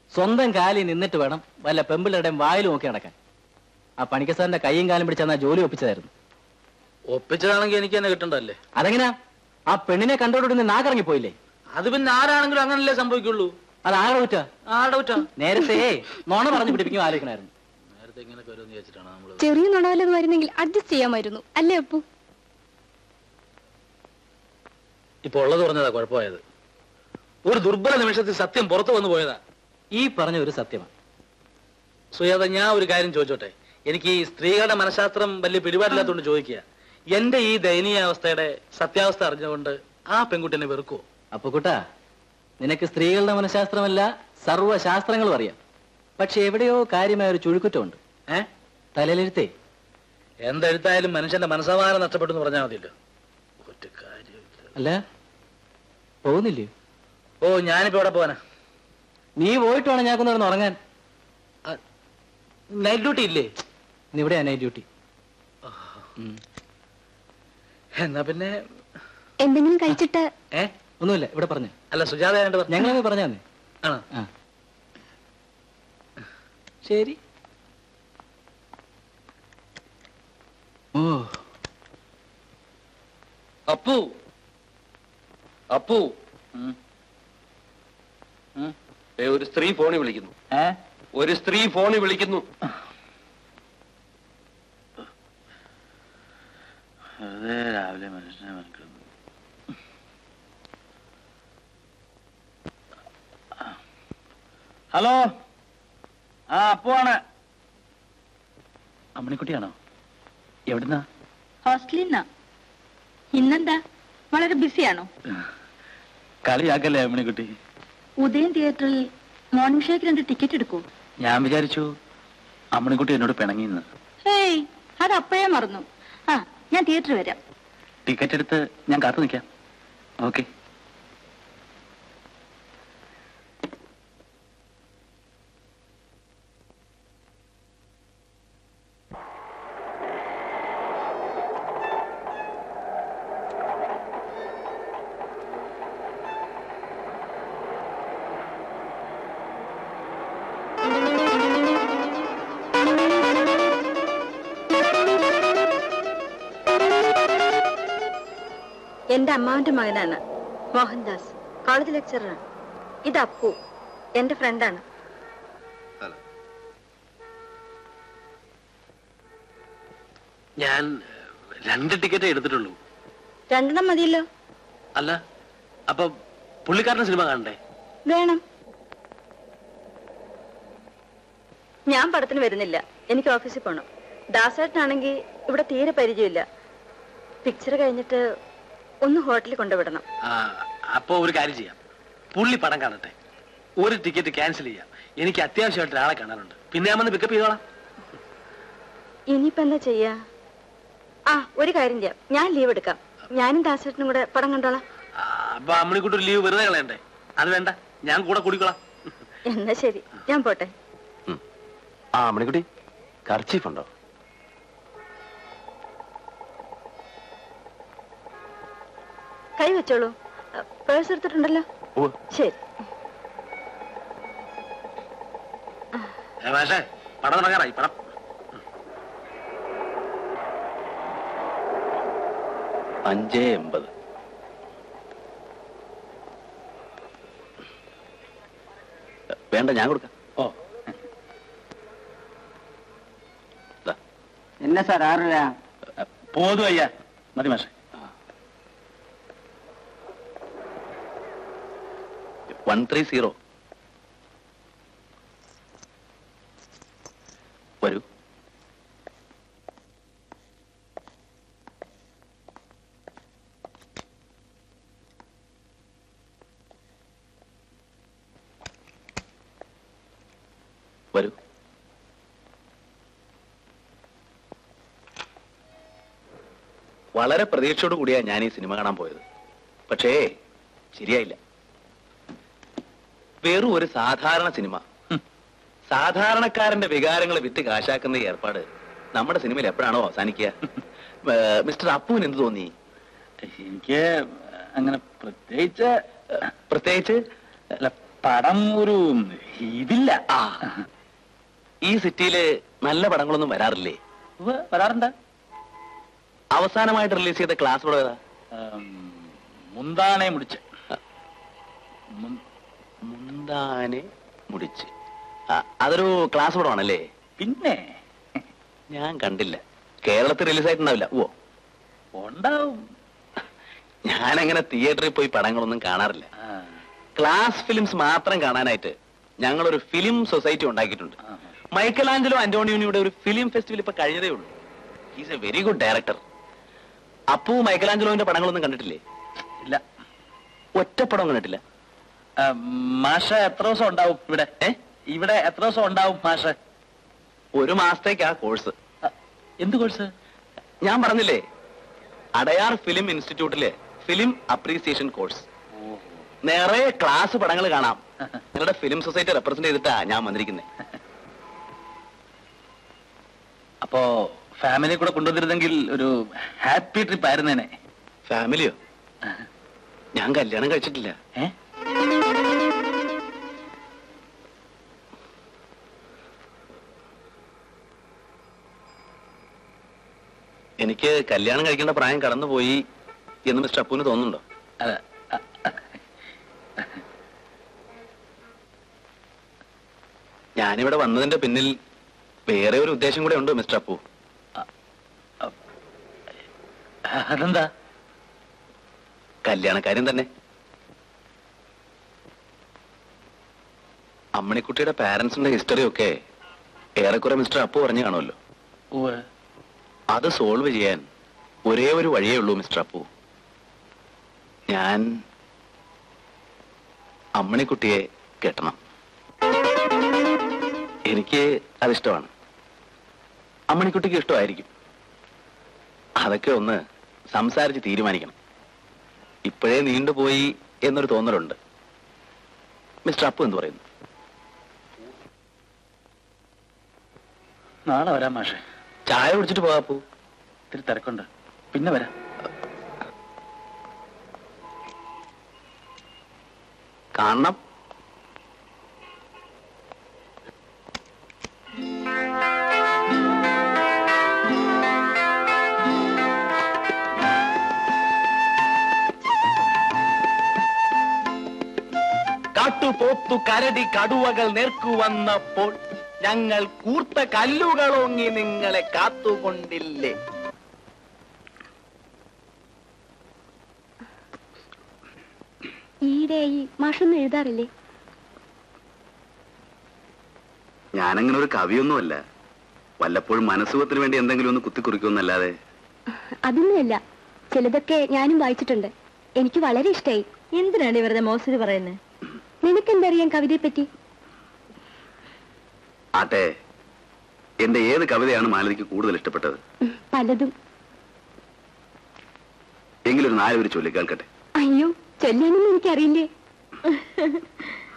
സ്വന്തം കാലിൽ നിന്നിട്ട് വേണം വല്ല പെമ്പിളുടെയും വായിൽ നോക്കി നടക്കാൻ ആ പണിക്കസാറിന്റെ കൈയും കാലും പിടിച്ചാൽ ആ ജോലി ഒപ്പിച്ചതായിരുന്നു ഒപ്പിച്ചതാണെങ്കിൽ എനിക്ക് തന്നെ കിട്ടണ്ടല്ലേ അതെങ്ങനെയാ ആ പെണ്ണിനെ കണ്ടോടുകൂടി നാക്കിറങ്ങി പോയില്ലേ അത് പിന്നെ ആരാണെങ്കിലും അങ്ങനല്ലേ സംഭവിക്കുള്ളൂ അത് ആരുടെ കുറ്റ ആരുടെ കുറ്റാ നേരത്തെ നോണ പറഞ്ഞു പിടിപ്പിക്കും ആലോചിക്കണായിരുന്നു നേരത്തെ ഇങ്ങനെ വരുമെന്ന് വിചാരിച്ചിട്ടാണ് നമ്മള് ചെറിയ നുണവല്ലത് വരുന്നെങ്കിൽ അഡ്ജസ്റ്റ് ചെയ്യാമായിരുന്നു അല്ലേ അപ്പു ഇപ്പൊ ഉള്ളത് പറഞ്ഞതാ കുഴപ്പമായത് ഒരു ദുർബല നിമിഷത്തിൽ സത്യം പുറത്തു വന്നു പോയതാ ഈ പറഞ്ഞ ഒരു സത്യമാണ് സുജാത ഞാൻ ഒരു കാര്യം ചോദിച്ചോട്ടെ എനിക്ക് ഈ സ്ത്രീകളുടെ മനഃശാസ്ത്രം വലിയ പിടിപാടില്ലാത്തതുകൊണ്ട് ചോദിക്കുക എന്റെ ഈ ദയനീയ അവസ്ഥയുടെ സത്യാവസ്ഥ അറിഞ്ഞുകൊണ്ട് ആ പെൺകുട്ടിനെ വെറുക്കുവോ അപ്പൊ കുട്ടാ നിനക്ക് സ്ത്രീകളുടെ മനഃശാസ്ത്രമല്ല സർവ്വശാസ്ത്രങ്ങളും അറിയാം പക്ഷെ എവിടെയോ കാര്യമായ ഒരു ചുഴുക്കുറ്റമുണ്ട് ഏ തലയിലെഴുത്തേ എന്തെഴുത്തായാലും മനുഷ്യന്റെ മനസ്സമാനം നഷ്ടപ്പെട്ടു എന്ന് പറഞ്ഞാൽ മതിയല്ലോ ഒരു കാര്യമില്ല അല്ല പോകുന്നില്ലേ ഓ ഞാനിപ്പോ എവിടെ പോവാനാ നീ പോയിട്ട് വേണം ഞാൻ ഒന്ന് ഉറങ്ങാൻ നൈറ്റ് ഡ്യൂട്ടി ഇല്ലേ ഇന്ന് ഇവിടെയാ നൈറ്റ് ഡ്യൂട്ടി എന്നാ പിന്നെ എന്തെങ്കിലും കഴിച്ചിട്ട് ഏ ഒന്നുമില്ല ഇവിടെ പറഞ്ഞു അല്ല സുജാത ആയിട്ട് പറഞ്ഞു ഞങ്ങളങ്ങ് പറഞ്ഞാ മതി. ആണോ ആ ശരി ഓ അപ്പു അപ്പു ഉം. ഉം. ഏ, ഒരു സ്ത്രീ ഫോണിൽ വിളിക്കുന്നു ഏ ഒരു സ്ത്രീ ഫോണിൽ വിളിക്കുന്നു വെറുതെ രാവിലെ മനുഷ്യനെ മെനക്കെടുന്നു ഹലോ ആ അപ്പുവാണ് അമ്മണിക്കുട്ടിയാണോ എവിടുന്നാ ഹോസ്റ്റലിൽ നിന്നാ ഇന്നെന്താ വളരെ ബിസിയാണോ കളിയാക്കല്ലേ അമ്മണിക്കുട്ടി ഉദയൻ തിയേറ്ററിൽ മോർണിംഗ് ഷോയ്ക്ക് രണ്ട് ടിക്കറ്റ് എടുക്കൂ ഞാൻ വിചാരിച്ചു അമ്മണിക്കുട്ടി എന്നോട് പിണങ്ങിന്ന് ഹേയ് അത് അപ്പോഴേ മറന്നു ആ ഞാൻ തിയേറ്ററിൽ വരാം ടിക്കറ്റ് എടുത്ത് ഞാൻ കാത്തു നിൽക്കാം ഓക്കെ എന്റെ അമ്മാവന്റെ മകനാണ് മോഹൻദാസ് കോളേജ് ലെക്ചറാണ് ഇത് അപ്പു എന്റെ ഫ്രണ്ടാണ് ഞാൻ രണ്ട് ടിക്കറ്റ് എടുത്തിട്ടുള്ളൂ രണ്ടെണ്ണം മതിയല്ലോ അല്ല അപ്പൊ പുള്ളിക്കാരന്റെ സിനിമ കാണണ്ടേ വേണം ഞാൻ പടത്തിന് വരുന്നില്ല എനിക്ക് ഓഫീസിൽ പോകണം ദാസേട്ടനാണെങ്കിൽ ഇവിടെ തീരെ പരിചയമില്ല പിക്ചർ കഴിഞ്ഞിട്ട് ഒന്ന് ഹോട്ടലിൽ കൊണ്ടുവിടണം ആ, അപ്പൊ ഒരു കാര്യം ചെയ്യാം പുള്ളി പടം കാണട്ടെ ഒരു ടിക്കറ്റ് ക്യാൻസൽ ചെയ്യാം എനിക്ക് അത്യാവശ്യമായിട്ട് ഒരാളെ കാണാനുണ്ട് പിന്നെ ഞാൻ വന്ന് പിക്കപ്പ് ചെയ്തോളാം ഇനിയിപ്പോ എന്താ ചെയ്യാ ആ ഒരു കാര്യം ചെയ്യാം ഞാൻ ലീവ് എടുക്കാം ഞാനും ദാസേട്ടനും കൂടെ പടം കണ്ടോളാം ആ, അപ്പൊ അമ്മണിക്കൂട്ട് ഒരു ലീവ് വെറുതെ കളയണ്ടേ അത് വേണ്ട ഞാൻ കൂടെ കൂടിക്കോളാം എന്നാ ശരി ഞാൻ പോട്ടെ ആ അമ്മണിക്കുട്ടി കർച്ചീഫ് ഉണ്ടോ കൈ വെച്ചോളൂ പേഴ്സ് എടുത്തിട്ടുണ്ടല്ലോ ഓ ശരി മാഷേ പടം തുടങ്ങാറായി പടം അഞ്ച് എൺപത് വേണ്ട ഞാൻ കൊടുക്കാം ഓ എന്നെ സാർ ആറര പോതു അയ്യാ മതി മാഷെ വൺ ത്രീ സീറോ വരൂ വരൂ വളരെ പ്രതീക്ഷയോട് കൂടിയാ ഞാൻ ഈ സിനിമ കാണാൻ പോയത് പക്ഷേ ശരിയായില്ല വെറും ഒരു സാധാരണ സിനിമ ഹും. സാധാരണക്കാരന്റെ വികാരങ്ങൾ വിറ്റ് കാശാക്കുന്ന ഈ ഏർപ്പാട് നമ്മുടെ സിനിമയിൽ എപ്പോഴാണോ അവസാനിക്കുക ഏ, മിസ്റ്റർ അപ്പുവിന് എന്ത് തോന്നി എനിക്ക് അങ്ങനെ പ്രത്യേകിച്ച് പ്രത്യേകിച്ച് അല്ല പടം ഒരു ഇതില്ല ആ ഈ സിറ്റിയില് നല്ല പടങ്ങളൊന്നും വരാറില്ലേ ഉവ്വ്, വരാറുണ്ട് അവസാനമായിട്ട് റിലീസ് ചെയ്ത ക്ലാസ് പടം ഏതാ ഉം, മുന്താനെ മുടിച്ച് മുൻ- മുന്താനെ മുടിച്ച് ആ, അതൊരു ക്ലാസ് പടമാണല്ലേ പിന്നെ ഞാൻ കണ്ടില്ല കേരളത്തിൽ റിലീസ് ആയിട്ടുണ്ടാവില്ല ഓ ഉണ്ടാവും ഞാനങ്ങനെ തിയേറ്ററിൽ പോയി പടങ്ങളൊന്നും കാണാറില്ല ആ, ക്ലാസ് ഫിലിംസ് മാത്രം കാണാനായിട്ട് ഞങ്ങളൊരു ഫിലിം സൊസൈറ്റി ഉണ്ടാക്കിയിട്ടുണ്ട് ആ. മൈക്കൽ ആഞ്ചലോ അന്റോണിയോനിയുടെ ഒരു ഫിലിം ഫെസ്റ്റിവൽ ഇപ്പൊ കഴിഞ്ഞതേ ഉള്ളൂ is a very good director Appu Michael ആഞ്ചലോന്റെ പടങ്ങളൊന്നും കണ്ടിട്ടില്ലേ ഇല്ല ഒറ്റപ്പടം കണ്ടിട്ടില്ല ആ, മാഷ എത്ര ദിവസം ഉണ്ടാവും ഇവിടെ ഏ ഇവിടെ എത്ര ദിവസം ഉണ്ടാവും മാഷ ഒരു മാസത്തേക്കാ കോഴ്സ് എന്ത് കോഴ്സ് ഞാൻ പറഞ്ഞില്ലേ അടയാർ ഫിലിം ഇൻസ്റ്റിറ്റ്യൂട്ടിലെ ഫിലിം അപ്രീസിയേഷൻ കോഴ്സ് നിറയെ ക്ലാസ് പടങ്ങൾ കാണാം നിങ്ങളുടെ ഫിലിം സൊസൈറ്റി റെപ്രസെന്റ് ചെയ്തിട്ടാ ഞാൻ വന്നിരിക്കുന്നത് അപ്പോ ഫാമിലി കൂടെ കൊണ്ടുവന്നിരുന്നെങ്കിൽ ഒരു ഹാപ്പി ട്രിപ്പ് ആയിരുന്നേനെ ഫാമിലിയോ ഞാൻ കല്യാണം കഴിച്ചിട്ടില്ല ഏ എനിക്ക് കല്യാണം കഴിക്കേണ്ട പ്രായം കടന്നുപോയി എന്ന് മിസ്റ്റർ അപ്പുവിന് തോന്നുന്നുണ്ടോ അല്ല അ- ഞാനിവിടെ വന്നതിന്റെ പിന്നിൽ വേറെ ഒരു ഉദ്ദേശം കൂടെ ഉണ്ട് മിസ്റ്റർ അപ്പു അതെന്താ കല്യാണക്കാര്യം തന്നെ അമ്മണിക്കുട്ടിയുടെ പാരന്റ്സിന്റെ ഹിസ്റ്ററി ഒക്കെ ഏറെക്കുറെ മിസ്റ്റർ അപ്പു പറഞ്ഞു കാണുമല്ലോ ഉവ്വ്. അത് സോൾവ് ചെയ്യാൻ ഒരേ ഒരു വഴിയേ ഉള്ളൂ മിസ്റ്റർ അപ്പു ഞാൻ അമ്മണിക്കുട്ടിയെ കെട്ടണം എനിക്ക് അതിഷ്ടമാണ് അമ്മണിക്കുട്ടിക്ക് ഇഷ്ടമായിരിക്കും അതൊക്കെ ഒന്ന് സംസാരിച്ച് തീരുമാനിക്കണം ഇപ്പോഴേ നീണ്ടുപോയി എന്നൊരു തോന്നലുണ്ട് മിസ്റ്റർ അപ്പു എന്ത് പറയുന്നു നാളെ വരാം മാഷെ ചായ കുടിച്ചിട്ട് പോകാ അപ്പു ഇത്തിരി തിരക്കുണ്ട് പിന്നെ വരാം കാണണം കാട്ടുപോത്തു കരടി കടുവകൾ നേർക്കു വന്നപ്പോൾ ഞങ്ങൾ കൂർത്ത കല്ലുകളോങ്ങി നിങ്ങളെ കാത്തുകൊണ്ടില്ലേ ഈയിടെയായി മാഷൊന്നും എഴുതാറില്ലേ ഞാനങ്ങനെ ഒരു കവിയൊന്നുമല്ല വല്ലപ്പോഴും മനസ്സുഖത്തിന് വേണ്ടി എന്തെങ്കിലും ഒന്ന് കുത്തിക്കുറിക്കുമെന്നല്ലാതെ അതൊന്നുമല്ല ചിലതൊക്കെ ഞാനും വായിച്ചിട്ടുണ്ട് എനിക്ക് വളരെ ഇഷ്ടമായി എന്തിനാണ് വെറുതെ മോശം പറയുന്നത് നിനക്കെന്തറിയാം കവിതയെ പറ്റി ആട്ടെ എന്റെ ഏത് കവിതയാണ് മാലതിക്ക് കൂടുതൽ ഇഷ്ടപ്പെട്ടത് ഉം, പലതും എങ്കിലൊരു നാലുപേര് ചൊല്ലിക്കേൾക്കട്ടെ അയ്യോ ചൊല്ലാനൊന്നും എനിക്കറിയില്ലേ